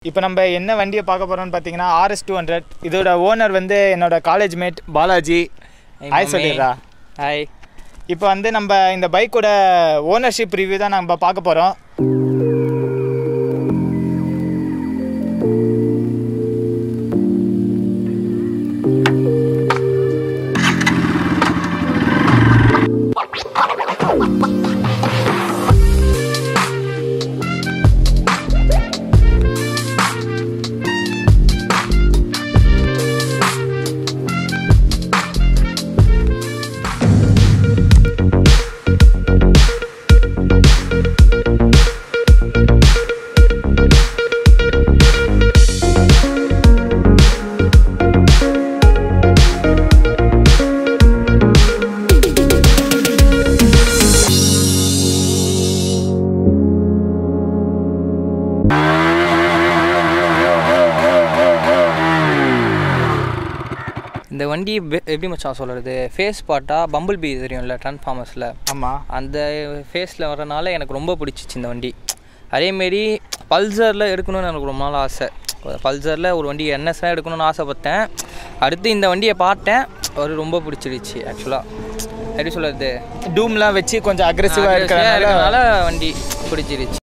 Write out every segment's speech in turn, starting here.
இப்போ நம்ம என்ன வண்டியை பார்க்க போகிறோம்னு பார்த்தீங்கன்னா ஆர்எஸ் டூ ஹண்ட்ரட் இதோட ஓனர் வந்து என்னோட college mate Balaji Hey, hi mummy. சொல்லிடுறா ஹாய் இப்போ வந்து நம்ம இந்த பைக்கோட ஓனர்ஷிப் ரிவ்யூ தான் நம்ம பார்க்க போகிறோம் இந்த வண்டி பெ- எப்படி மச்சான் சொல்கிறது ஃபேஸ் பாட்டா பம்பிள் பி தெரியும்ல ட்ரான்ஸ்ஃபார்மர்ஸில் ஆமாம் அந்த ஃபேஸில் வரனால எனக்கு ரொம்ப பிடிச்சிச்சு இந்த வண்டி அதேமாரி பல்சரில் எடுக்கணும்னு எனக்கு ரொம்ப நாள் ஆசை பல்சரில் ஒரு வண்டி என்எஸ்லாம் எடுக்கணும்னு ஆசைப்பட்டேன் அடுத்து இந்த வண்டியை பார்த்தேன் ஒரு ரொம்ப பிடிச்சிருச்சு ஆக்சுவலாக எப்படி சொல்கிறது டூம்லாம் வச்சு கொஞ்சம் அக்ரெசிவாக இருக்கிறனால இருக்கிறனால வண்டி பிடிச்சிருச்சு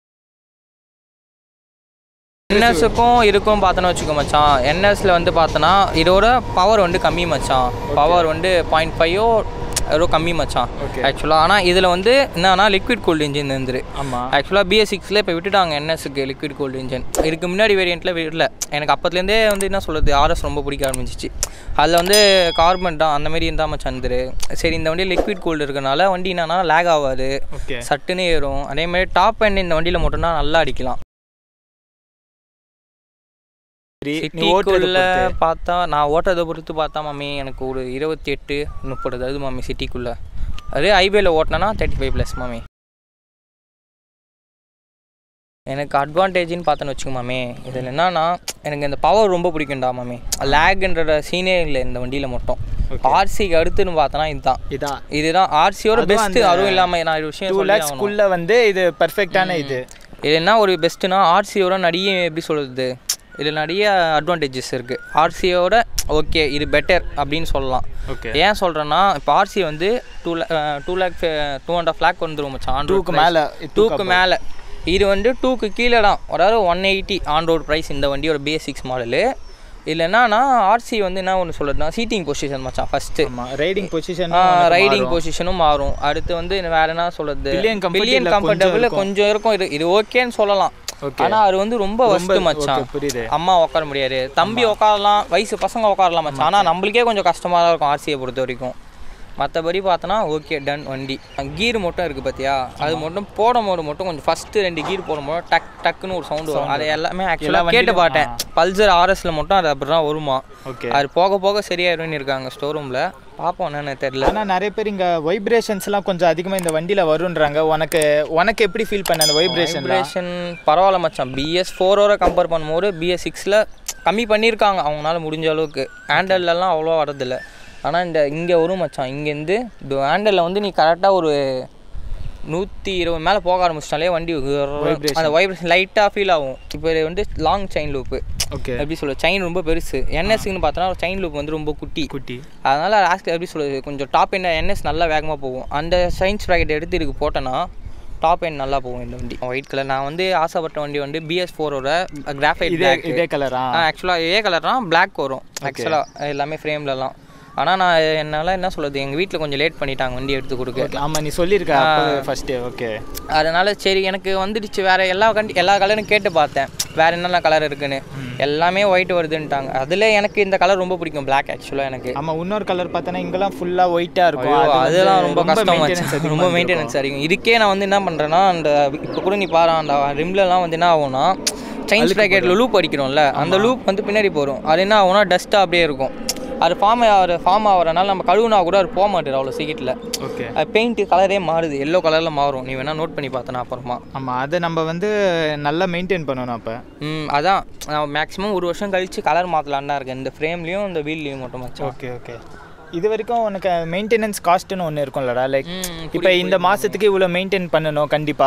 என்எஸ்ஸுக்கும் இருக்கும் பார்த்தோன்னு வச்சுக்கோ மச்சான் என்எஸ்ல வந்து பார்த்தோன்னா இதோட பவர் வந்து கம்மி மச்சான் பவர் வந்து பாயிண்ட் ஃபைவோ ஏதோ கம்மி மச்சான் Okay. ஆக்சுவலாக ஆனால் இதில் வந்து என்னன்னா லிக்விட் கூல்டு இன்ஜின் இருந்துரு ஆமாம் ஆக்சுவலாக பிஎஸ் சிக்ஸில் இப்போ விட்டுட்டாங்க என்எஸ்க்கு லிக்விட் கோல்டு இன்ஜின் இதுக்கு முன்னாடி வேரியண்ட்டில் விடல எனக்கு அப்போத்துலேருந்தே வந்து என்ன சொல்கிறது ஆர்எஸ் ரொம்ப பிடிக்க ஆரம்பிச்சிச்சு அதில் வந்து கார்பன் தான் அந்த மாதிரி இருந்தால் மச்சான் இருந்துரு சரி இந்த வண்டி லிக்விட் கோல்டு இருக்கனால வண்டி என்னன்னா லேக் ஆகாது ஓகே சட்டுன்னு ஏறும் அதே மாதிரி டாப் எண்ட் இந்த வண்டியில் மட்டும்தான் நல்லா அடிக்கலாம் சரி நீ ஓட்டுறத சிட்டிக்குள்ளே பொறுத்து. பார்த்தா நான் ஓட்டுறதை பொறுத்து பார்த்தா மாமி எனக்கு ஒரு இருபத்தி எட்டு முப்பது அது மாமி சிட்டிக்குள்ளே அதே ஹைவேல ஓட்டினா தேர்ட்டி ஃபைவ் ப்ளஸ் மாமி எனக்கு அட்வான்டேஜ்னு பார்த்தோன்னு வச்சுக்கோ மாமி இதில் என்னன்னா எனக்கு இந்த பவர் ரொம்ப பிடிக்கும்டா மாமி லேக்ன்ற சீனே இல்லை இந்த வண்டியில் மட்டும் Okay. ஆர்சிக்கு அடுத்துன்னு பார்த்தோன்னா இதுதான் இதான் இதுதான் ஆர்சியோட அதுவும் பெஸ்ட்டு அந்த அதுவும் இல்லாமல் நான் ஒரு விஷயம் டூ சொல்லி ஆகணும். லேக்ஸ்க்குள்ளே வந்து இது பர்ஃபெக்டான இது இது என்ன ஒரு பெஸ்ட்டுனா ஆர்சியோட நிறைய எப்படி சொல்கிறது இதில் நிறைய அட்வான்டேஜஸ் இருக்குது ஆர்சியோட ஓகே இது பெட்டர் அப்படின்னு சொல்லலாம் ஓகே ஏன் சொல்கிறேன்னா இப்போ ஆர்சி வந்து டூ லே two lakh two and half lakh வந்துடும் மச்சான் டூக்கு மேலே டூக்கு மேலே இது வந்து டூக்கு கீழே தான் அதாவது one eighty on road price இந்த வண்டியோட பேசிக்ஸ் மாடலு இதில் என்னன்னா ஆர்சி வந்து என்ன ஒன்று சொல்கிறதுனா சீட்டிங் பொசிஷன் மச்சான் ஃபஸ்ட்டு ஆமாம் ரைடிங் பொசிஷன் ரைடிங் பொசிஷனும் மாறும் அடுத்து வந்து வேற என்ன சொல்றது Pillion comfort பில்லியன் இதுல கொஞ்சம் கம்ஃபர்டபுள் இருக்கும். கொஞ்சம் இருக்கும் இது இது ஓகேன்னு சொல்லலாம் Okay. ஆனா அது வந்து ரொம்ப வஸ்து மச்சான் okay, புரியுது. அம்மா உட்கார முடியாது தம்பி உட்காரலாம் வயசு பசங்க உட்காரலாம் மச்சான் ஆனா நம்மளுக்கே கொஞ்சம் கஷ்டமா தான் இருக்கும் ஆர்சியை பொறுத்த வரைக்கும் மற்றபடி பார்த்தோன்னா ஓகே டன் வண்டி கீர் மட்டும் இருக்குது பார்த்தியா அது மட்டும் போடும் போது மட்டும் கொஞ்சம் ஃபஸ்ட்டு ரெண்டு கீர் போடும்போது டக் டக்குன்னு ஒரு சவுண்டு வரும் அது எல்லாமே ஆக்சுவலாக கேட்டு வண்டியிலும், பார்த்தேன் பல்சர் ஆர்எஸ்ல மட்டும் அது அப்படி தான் வருமா ஓகே அது போக போக சரியாயிரும்னு இருக்காங்க ஸ்டோர் ரூமில் பார்ப்போம் என்னன்னு தெரியல ஆனால் நிறைய பேர் இங்கே வைப்ரேஷன்ஸ்லாம் கொஞ்சம் அதிகமாக இந்த வண்டியில் வருன்றாங்க உனக்கு உனக்கு எப்படி ஃபீல் பண்ண அந்த வைப்ரேஷன் வைப்ரேஷன் பரவாயில்ல மச்சான் பிஎஸ் ஃபோரோட கம்பேர் பண்ணும்போது பிஎஸ் சிக்ஸில் கம்மி பண்ணியிருக்காங்க அவங்களால முடிஞ்ச அளவுக்கு ஹேண்டல்லாம் அவ்வளோ வரதில்ல ஆனால் இந்த இங்கே வரும் மச்சான் இங்கேருந்து இந்த ஹேண்டலில் வந்து நீ கரெக்டாக ஒரு நூற்றி இருபது மேலே போக ஆரம்பிச்சிட்டாலே வண்டி Vibration. அந்த வைப்ரேஷன் லைட்டாக ஃபீல் ஆகும் இப்போ இது வந்து லாங் செயின் லூப்பு ஓகே எப்படி சொல்ல செயின் ரொம்ப பெருசு என்எஸ்ன்னு பார்த்தோன்னா செயின் லூப் வந்து ரொம்ப குட்டி குட்டி அதனால் ஆஸ்க் எப்படி சொல்கிறது கொஞ்சம் டாப் எண்ட் என்எஸ் நல்லா வேகமாக போகும் அந்த சயின்ஸ் ப்ராக்கெட் எடுத்து இதுக்கு போட்டேன்னா டாப் எண்ட் நல்லா போகும் இந்த வண்டி ஒயிட் கலர் நான் வந்து ஆசைப்பட்ட வண்டி வந்து பிஎஸ் ஃபோரோட கிராஃபைட் இதே இதே கலரா ஆக்சுவலாக இதே கலர் தான் பிளாக் வரும் ஆக்சுவலாக எல்லாமே ஃப்ரேம்லலாம் ஆனால் நான் என்னால் என்ன சொல்கிறது எங்கள் வீட்டில் கொஞ்சம் லேட் பண்ணிட்டாங்க வண்டி எடுத்து கொடுக்க ஆமாம் நீ சொல்லியிருக்க ஃபர்ஸ்ட்டு ஓகே அதனால் சரி எனக்கு வந்துடுச்சு வேறு எல்லா கண்டி எல்லா கலரும் கேட்டு பார்த்தேன் வேறு என்னென்ன கலர் இருக்குன்னு எல்லாமே ஒயிட் வருதுன்ட்டாங்க அதில் எனக்கு இந்த கலர் ரொம்ப பிடிக்கும் பிளாக் ஆக்சுவலாக எனக்கு ஆமாம் இன்னொரு கலர் பார்த்தோன்னா இங்கெல்லாம் ஃபுல்லாக ஒயிட்டாக இருக்கும் ஐயோ, அது வந்து அதெல்லாம் ரொம்ப கஷ்டம் maintenance மச்சான். அதிகமா ரொம்ப இருக்கும். மெயின்டெனன்ஸ் அதிகம் இதுக்கே நான் வந்து என்ன பண்ணுறேன்னா அந்த இப்போ கூட நீ பாரு அந்த ரிம்லலாம் வந்து என்ன ஆகும்னா சைன்ஸ் ப்ராக்கெட்டில் லூப் அடிக்கிறோம்ல அந்த லூப் வந்து பின்னாடி போகிறோம் அது என்ன ஆகும்னா டஸ்ட்டாக அப்படியே இருக்கும் அது ஃபார்ம் ஆகிற ஃபார்ம் ஆகிறனால நம்ம கழுவுனா கூட அது போக மாட்டேது அவ்வளோ சீக்கிரத்தில் ஓகே அது பெயிண்ட் கலரே மாறுது எல்லோ கலரில் மாறும் நீ வேணால் நோட் பண்ணி பார்த்தனா அப்புறமா ஆமாம் அதை நம்ம வந்து நல்லா மெயின்டைன் பண்ணணும் அப்போ ம் அதான் நான் மேக்ஸிமம் ஒரு வருஷம் கழிச்சு கலர் மாற்றலான்னு தான் இருக்கேன் இந்த ஃப்ரேம்லேயும் இந்த வீல்லையும் மட்டும் மச்சான் ஓகே ஓகே இது வரைக்கும் உனக்கு மெயின்டெனன்ஸ் காஸ்ட்னு ஒன்று இருக்கும்லடா லைக் ம், இப்போ இந்த மாதத்துக்கு இவ்வளோ மெயின்டைன் பண்ணணும் கண்டிப்பாக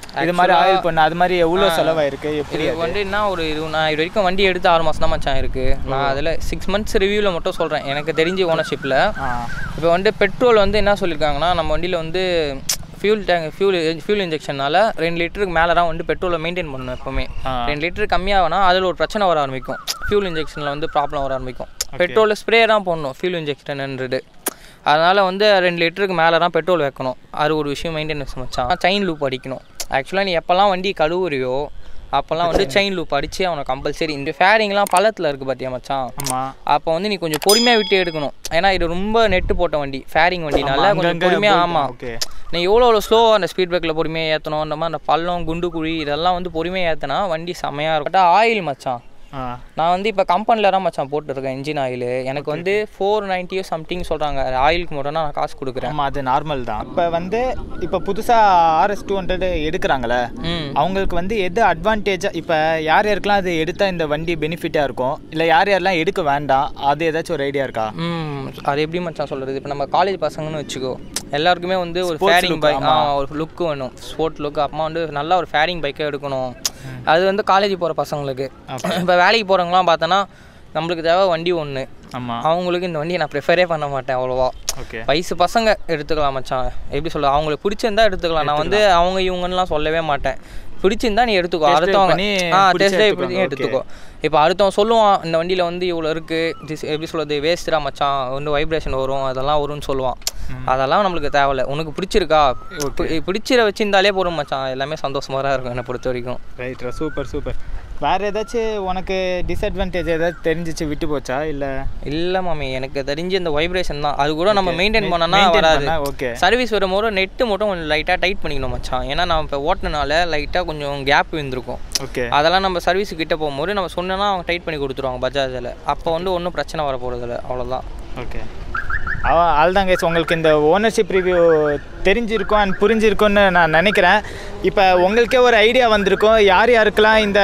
இது மாதிரி ஆயில் பண்ண அது மாதிரி எவ்வளோ செலவாயிருக்கு எப்படி இது வந்து என்ன ஒரு இது நான் இது வரைக்கும் வண்டி எடுத்து ஆறு மாதம் தான் மச்சான் இருக்குது நான் அதில் சிக்ஸ் மந்த்ஸ் ரிவ்யூவில் மட்டும் சொல்கிறேன் எனக்கு தெரிஞ்ச ஓனர்ஷிப்பில் ஆ இப்போ வந்து பெட்ரோல் வந்து என்ன சொல்லியிருக்காங்கன்னா நம்ம வண்டியில் வந்து ஃபியூல் டேங்க் ஃபியூல் ஃபியூல் இன்ஜெக்ஷனால ரெண்டு லிட்டருக்கு மேலே தான் வந்து பெட்ரோலை மெயின்டைன் பண்ணணும் எப்போவுமே ஆ. ரெண்டு லிட்டர் கம்மியாகனா அதில் ஒரு பிரச்சனை வர ஆரம்பிக்கும் ஃபியூல் இன்ஜெக்ஷனில் வந்து ப்ராப்ளம் வர ஆரம்பிக்கும் பெட்ரோலில் ஸ்ப்ரே தான் போடணும் ஃபியூல் இன்ஜெக்ஷன்ன்றது அதனால் வந்து ரெண்டு லிட்டருக்கு மேலே தான் பெட்ரோல் வைக்கணும் அது ஒரு விஷயம் மெயின்டெனன்ஸ் மச்சான் செயின் லூப் அடிக்கணும் ஆக்சுவலாக நீ எப்போல்லாம் வண்டி கழுவுறியோ அப்போல்லாம் வந்து செயின் லூப் அடித்து அவனை கம்பல்சரி இந்த ஃபேரிங்லாம் பள்ளத்தில் இருக்குது பார்த்தியா மச்சான் ஆமாம் அப்போ வந்து நீ கொஞ்சம் பொறுமையாக விட்டு எடுக்கணும் ஏன்னா இது ரொம்ப நெட்டு போட்ட வண்டி ஃபேரிங் வண்டினால கொஞ்சம் அங்கங்க பொறுமையாக bolt- ஆமாம் ஓகே நீ எவ்வளோ எவ்வளோ ஸ்லோவாக அந்த ஸ்பீட் பிரேக்கில் பொறுமையாக ஏற்றணும் அந்த மாதிரி அந்த பள்ளம் குண்டு குழி இதெல்லாம் வந்து பொறுமையாக ஏற்றினா வண்டி செமையாக இருக்கும் ஆயில் மச்சான் ஆ நான் வந்து இப்போ கம்பெனியில் தான் மச்சான் போட்டுருக்கேன் இன்ஜின் ஆயில் எனக்கு வந்து ஃபோர் நைன்ட்டியோ சம்திங் சொல்கிறாங்க ஆயிலுக்கு மட்டும் நான் காசு கொடுக்குறேன் ஆமாம் அது நார்மல் தான் இப்போ வந்து இப்போ புதுசாக ஆர்எஸ் டூ ஹண்ட்ரட் எடுக்கிறாங்களே ம் அவங்களுக்கு வந்து எது அட்வான்டேஜாக இப்போ யார் யாருக்கெல்லாம் அது எடுத்தால் இந்த வண்டி பெனிஃபிட்டாக இருக்கும் இல்லை யார் யாரெல்லாம் எடுக்க வேண்டாம் அது ஏதாச்சும் ஒரு ஐடியா இருக்கா ம் அது எப்படி மச்சான் சொல்கிறது இப்போ நம்ம காலேஜ் பசங்கன்னு வச்சுக்கோ எல்லாருக்குமே வந்து ஒரு Sports ஃபேரிங் look, பைக் ஆமா. ஒரு லுக் வேணும் ஸ்போர்ட் லுக் அப்புறமா வந்து நல்ல ஒரு ஃபேரிங் பைக்கே எடுக்கணும் அது வந்து காலேஜ் போகிற பசங்களுக்கு இப்போ வேலைக்கு போகிறவங்களாம் பார்த்தோன்னா நம்மளுக்கு தேவை வண்டி ஒன்று ஆமாம் அவங்களுக்கு இந்த வண்டியை நான் ப்ரிஃபரே பண்ண மாட்டேன் அவ்வளோவா ஓகே வயசு பசங்க எடுத்துக்கலாம் மச்சான் எப்படி சொல்ல அவங்களுக்கு பிடிச்சிருந்தா எடுத்துக்கலாம் நான் வந்து அவங்க இவங்கன்னுலாம் சொல்லவே மாட்டேன் பிடிச்சிருந்தா நீ எடுத்துக்கோ Test drive அடுத்தவங்க பண்ணி ஆ பிடிச்சா டெஸ்ட் ட்ரைவ் எடுத்துக்கோங்க, எடுத்துக்கோ இப்போ அடுத்தவன் சொல்லுவான் இந்த வண்டியில் வந்து இவ்வளோ இருக்குது this எப்படி சொல்கிறது வேஸ்ட்ரா மச்சான் வந்து வைப்ரேஷன் வரும் அதெல்லாம் வரும்னு சொல்லுவான் அதெல்லாம் நம்மளுக்கு தேவையில்ல உனக்கு பிடிச்சிருக்கா பி- பிடிச்சிர வச்சிருந்தாலே போதும் மச்சான் எல்லாமே சந்தோஷமாக தான் இருக்கும் என்னை பொறுத்த வரைக்கும் ரைட்ரா சூப்பர் சூப்பர் வேறு ஏதாச்சும் உனக்கு டிஸ்அட்வான்டேஜ் ஏதாச்சும் தெரிஞ்சிச்சு விட்டு போச்சா இல்லை இல்லை மாமி எனக்கு தெரிஞ்சு இந்த வைப்ரேஷன் தான் அது கூட நம்ம மெயின்டைன் பண்ணனா maintain வராது பண்ணா okay. சர்வீஸ் வரும்போது நெட்டு மட்டும் கொஞ்சம் லைட்டாக டைட் பண்ணிக்கணும் மச்சான் ஏன்னா நம்ம இப்போ ஓட்டினால லைட்டாக கொஞ்சம் கேப் இருந்திருக்கும் ஓகே அதெல்லாம் நம்ம சர்வீஸ் கிட்ட போகும்போது நம்ம சொன்னோன்னா அவங்க டைட் பண்ணி கொடுத்துருவாங்க பஜாஜில் அப்போ வந்து ஒன்றும் பிரச்சனை வர போகிறதில்ல அவ்வளோதான் ஓகே அவன் அதுதான் கேஸ் உங்களுக்கு இந்த ஓனர்ஷிப் ரிவ்யூ தெரிஞ்சிருக்கும் அண்ட் புரிஞ்சிருக்கும்னு நான் நினைக்கிறேன் இப்போ உங்களுக்கே ஒரு ஐடியா வந்திருக்கும் யார் யாருக்கெல்லாம் இந்த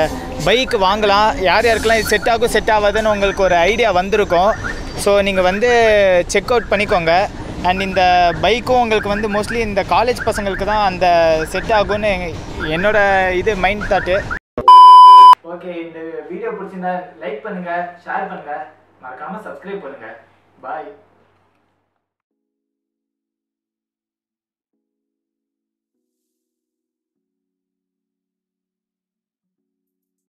பைக் வாங்கலாம் யார் யாருக்கெல்லாம் இது செட் ஆகும் செட் ஆகாதுன்னு உங்களுக்கு ஒரு ஐடியா வந்திருக்கும் ஸோ நீங்கள் வந்து செக் அவுட் பண்ணிக்கோங்க அண்ட் இந்த பைக்கும் உங்களுக்கு வந்து மோஸ்ட்லி இந்த காலேஜ் பசங்களுக்கு தான் அந்த செட் ஆகும்னு என்னோட இது மைண்ட் தாட்டு ஓகே இந்த வீடியோ பிடிச்சிருந்தா லைக் பண்ணுங்கள் ஷேர் பண்ணுங்கள் மறக்காமல் சப்ஸ்கிரைப் பண்ணுங்கள் பாய்